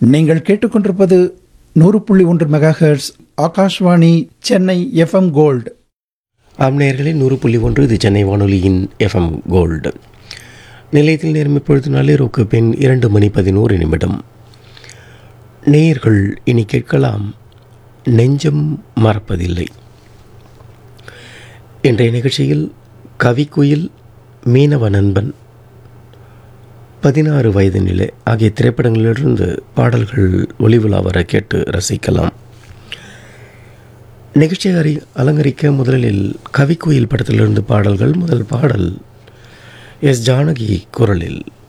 நீங்கள் கேட்டுக்கொண்டிருப்பது நூறு புள்ளி ஒன்று megahertz Akashvani Chennai FM gold ஆம் நேயர்களே நூறு புள்ளி ஒன்று இது சென்னை வானொலியின் எஃப்எம் கோல்டு நிலையத்தில் நேரம் இப்பொழுது நள்ளிரவுக்கு பின் இரண்டு மணி பதினோரு நிமிடம் நேயர்கள் இனி கேட்கலாம் நெஞ்சம் மறப்பதில்லை இன்றைய நிகழ்ச்சியில் கவிக்குயில் மீனவ நண்பன் பதினாறு வயது நிலை ஆகிய திரைப்படங்களிலிருந்து பாடல்கள் ஒளிவிழா வர கேட்டு ரசிக்கலாம் நிகழ்ச்சியை அறி அலங்கரிக்க முதலில் கவிக்குயில் படத்திலிருந்து பாடல்கள் முதல் பாடல் எஸ் ஜானகி குரலில்